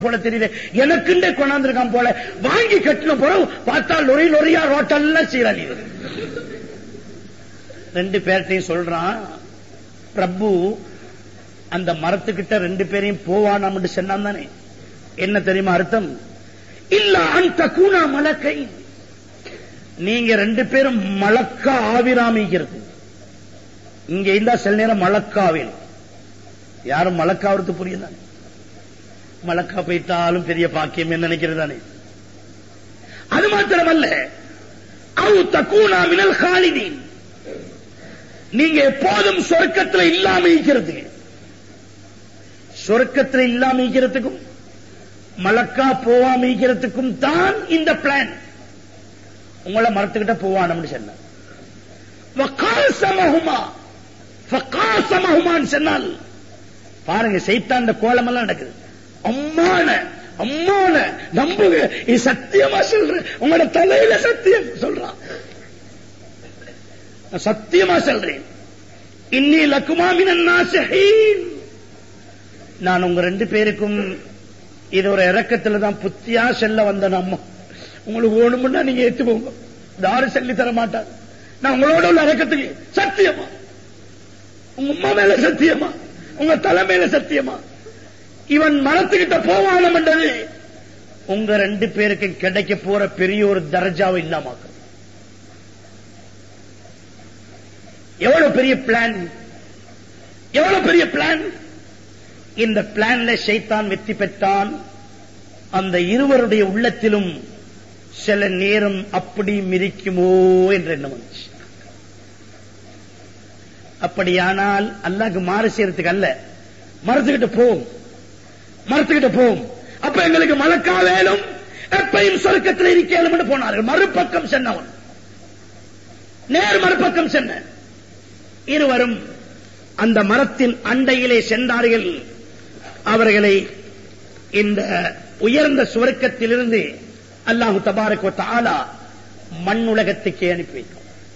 போல தெரியல எனக்குண்டே கொண்டாந்துருக்கான் போல வாங்கி கட்டின பிறகு பார்த்தா லொரி லொரியா ரோட்டெல்லாம் சீரழி ரெண்டு பேர்ட்டையும் சொல்றான் பிரபு அந்த மரத்துக்கிட்ட ரெண்டு பேரையும் போவானாம் சொன்னான் தானே என்ன தெரியுமா அர்த்தம் இல்ல அந்த கூணா மலக்கை நீங்க ரெண்டு பேரும் மலக்கா ஆவிராமிக்கிறது இங்க இருந்தா சில நேரம் மலக்காவில் யாரும் மலக்காவது புரியுதானே மலக்கா போயிட்டாலும் பெரிய பாக்கியம் என்ன நினைக்கிறதானே அது மாத்திரமல்ல அவு தக்கூனா மினல் காலிதீன் நீங்க எப்போதும் சொர்க்கத்தில் இல்லாம இருக்கிறது சொர்க்கத்தில் இல்லாம இருக்கிறதுக்கும் மலக்கா போவாம இருக்கிறதுக்கும் தான் இந்த பிளான் உங்களை மரத்துக்கிட்ட போவானம்னு சொன்ன வக்காசமகுமா ஃபக்காசமகுமான்னு சொன்னால் பாருங்க சைத்தான் கோலம் எல்லாம் நடக்குது அம்மான அம்மான நம்புங்க இது சத்தியமா சொல்றேன் உங்களோட தலையில சத்தியம் சொல்றான் நான் சத்தியமா சொல்றேன் இன்னி லக்குமாமின் நாசஹீன் நான் உங்க ரெண்டு பேருக்கும் இது ஒரு இறக்கத்துல தான் புத்தியா செல்ல வந்தேன் அம்மா உங்களுக்கு வேணும்னா நீங்க ஏத்துக்கோங்க யாரும் சொல்லி தர மாட்டார் நான் உங்களோட உள்ள இறக்கத்துக்கு சத்தியமா உங்க அம்மா மேல சத்தியமா உங்க தலை மேல சத்தியமா இவன் மனத்துக்கிட்ட போவானம் என்றது உங்க ரெண்டு பேருக்கு கிடைக்க போற பெரிய ஒரு தர்ஜாவை இல்லாமாக்க எவ்வளவு பெரிய பிளான் எவ்வளவு பெரிய பிளான் இந்த பிளான்ல ஷைத்தான் வெற்றி பெற்றான் அந்த இருவருடைய உள்ளத்திலும் சில நேரம் அப்படி மிதிக்குமோ என்ற எண்ணம் வந்துச்சு அப்படியானால் அல்லாஹ்க்கு மாறு செய்யறதுக்கு அல்ல மரத்துக்கிட்ட போவோம் மரத்துக்கிட்ட போவோம் அப்ப எங்களுக்கு மலக்கா வேணும் எப்பையும் சொர்க்கத்தில் இருக்கேன் போனார்கள் மறுபக்கம் சென்னவன் நேர் மறுபக்கம் சென்ன இருவரும் அந்த மரத்தின் அண்டையிலே சென்றார்கள் அவர்களை இந்த உயர்ந்த சுவர்க்கத்திலிருந்து அல்லாஹு தபாரக் தாலா மண் உலகத்துக்கே அனுப்பி வைக்கும்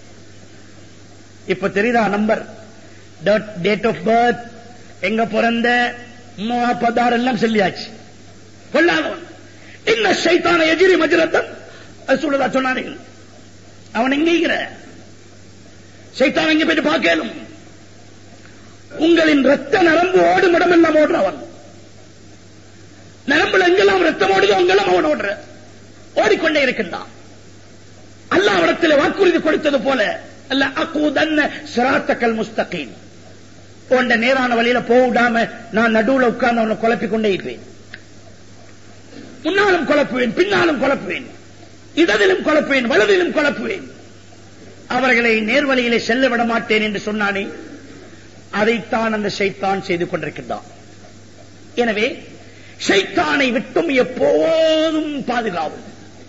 இப்ப தெரியுதா நம்பர் டேட் ஆஃப் பர்த் எங்க பிறந்த பதார் எல்லாம் சொல்லியாச்சு கொள்ளாதவன் இந்த சைத்தான எதிரி மஜரத்தன் அது சொல்லுதா சொன்னார்கள் அவன் எங்கிற சைத்தான் எங்க போயிட்டு பார்க்கலும் உங்களின் ரத்த நரம்பு ஓடும் இடமெல்லாம் ஓடுறவன் நரம்புல எங்கெல்லாம் ரத்தம் ஓடுதோ அங்கெல்லாம் அவன் ஓடுற ஓடிக்கொண்டே இருக்கின்றான் அல்லாஹ் இடத்தில் வாக்குறுதி கொடுத்தது போல அல்ல அக்கூதன்ன சிராத்தக்கல் முஸ்தகீம் போன்ற நேரான வழியில போடாம நான் நடுவுல உட்கார்ந்து அவனை குழப்பிக் கொண்டே இருப்பேன் முன்னாலும் குழப்புவேன் பின்னாலும் குழப்புவேன் இடதிலும் குழப்புவேன் வலதிலும் குழப்புவேன் அவர்களை நேர்வழியிலே செல்ல விட மாட்டேன் என்று சொன்னானே அதைத்தான் அந்த ஷைத்தான் செய்து கொண்டிருக்கின்றான் எனவே ஷைத்தானை விட்டும் எப்போதும் பாதுகாவும்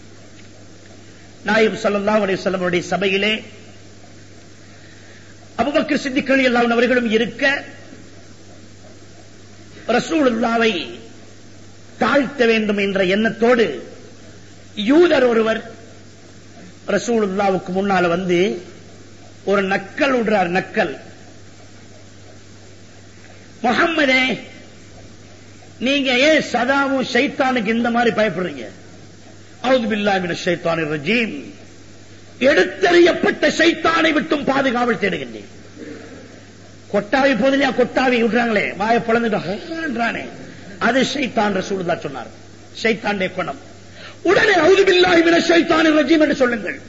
நாயம் சல்லல்லாஹு அலைஹி வஸல்லமுடைய சபையிலே அபுபக்கர் சித்திக்கள் எல்லாம் அவர்களும் இருக்க ரசூலுல்லாவை தாழ்த்த வேண்டும் என்ற எண்ணத்தோடு யூதர் ஒருவர் ரசூலுல்லாவுக்கு முன்னால வந்து ஒரு நக்கல் விடுறார் நக்கல் முகம்மதே நீங்க ஏன் சதாவும் ஷைத்தானுக்கு இந்த மாதிரி பயப்படுறீங்க அவுது பில்லாமின ஷைத்தான் ரஜீம் எடுத்தறியப்பட்ட சைத்தானை விட்டும் பாதுகாவல் தேடுகின்றேன் கொட்டாவி போதிலையா கொட்டாவி விடுறாங்களே வாய பிளந்துட்டானே அது ஷைத்தான் ரசூலுல்லா சொன்னார் ஷைத்தாண்டே குணம் உடனே அவுதுபில்லாஹி மின ஷைத்தானி ரஜீம் என்று சொல்லுங்கள்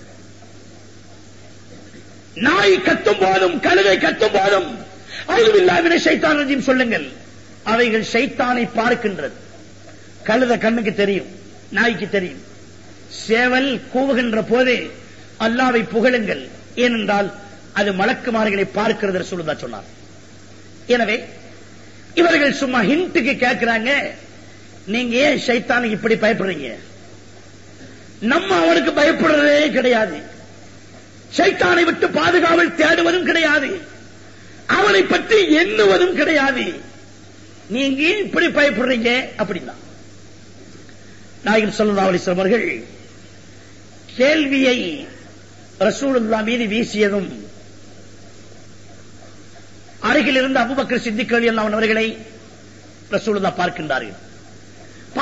நாய் கத்தும் போதும் கழுதை கத்தும் போதும் அவுதுபில்லாஹி மின ஷைத்தான் ரஜீம் சொல்லுங்கள் அவைகள் ஷைத்தானை பார்க்கின்றது கழுத கண்ணுக்கு தெரியும் நாய்க்கு தெரியும் சேவல் கூவுகின்ற போதே அல்லாவை புகழுங்கள் ஏனென்றால் அது மலக்குமார்களை பார்க்கிறது சொல்லுதா சொன்னார் எனவே இவர்கள் சும்மா ஹிண்ட்டுக்கு கேட்கிறாங்க நீங்க ஏன் சைத்தானுக்கு இப்படி பயப்படுறீங்க நம்ம அவனுக்கு பயப்படுறதே கிடையாது சைத்தானை விட்டு பாதுகாவல் தேடுவதும் கிடையாது அவனை பற்றி எண்ணுவதும் கிடையாது நீங்க ஏன் இப்படி பயப்படுறீங்க அப்படின்னா நாயகம் சொல்லா அலிஸ்லாம் அவர்கள் கேள்வியை ரசூலுல்லா மீது வீசியதும் அருகில் இருந்த அபுபக்கர் சித்திக்கள் எல்லாம் அவர்களை ரசூலுல்லா பார்க்கின்றார்கள்